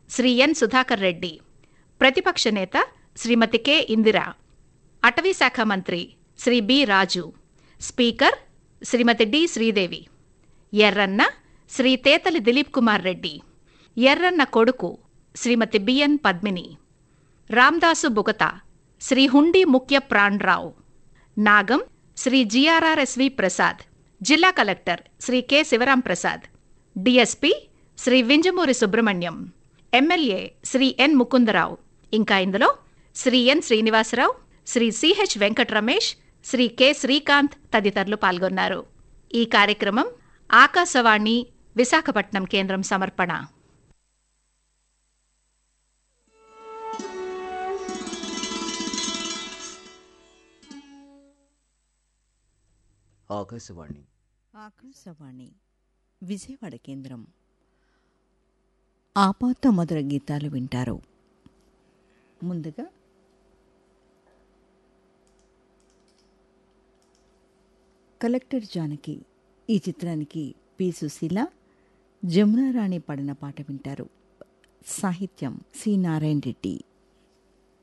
శ్రీ ఎన్ సుధాకర్ రెడ్డి ప్రతిపక్ష నేత శ్రీమతి కె ఇందిర అటవీ శాఖ మంత్రి Shri B Raju speaker Shrimati D Sridevi Erranna Shri Tetali Dileep Kumar Reddy Erranna కొడుకు శ్రీమతి బిఎన్ పద్మిని రామ్దాసు బుగత శ్రీ హుండి ముఖ్య ప్రాణ్రావు నాగం శ్రీ జిఆర్ఆర్ఎస్వి ప్రసాద్ జిల్లా collector Shri K Sivaram Prasad DSP Shri Vinjamuri Subrahmanyam MLA Shri N Mukundarao ఇంకా ఇందులో Shri N Srinivasarao Shri CH Venkata Ramesh Shri K Srikanth తదితరులు పాల్గొన్నారు ఈ కార్యక్రమం ఆకాశవాణి విశాఖపట్నం కేంద్రం సమర్పణ ఆకాశవాణి ఆకాశవాణి విజయవాడ కేంద్రం ఆపాత మధుర గీతాలు వింటారు ముందుగా కలెక్టర్ జానకి ఈ చిత్రానికి పి సుశీల జమునారాణి పడిన పాట వింటారు సాహిత్యం సి నారాయణ రెడ్డి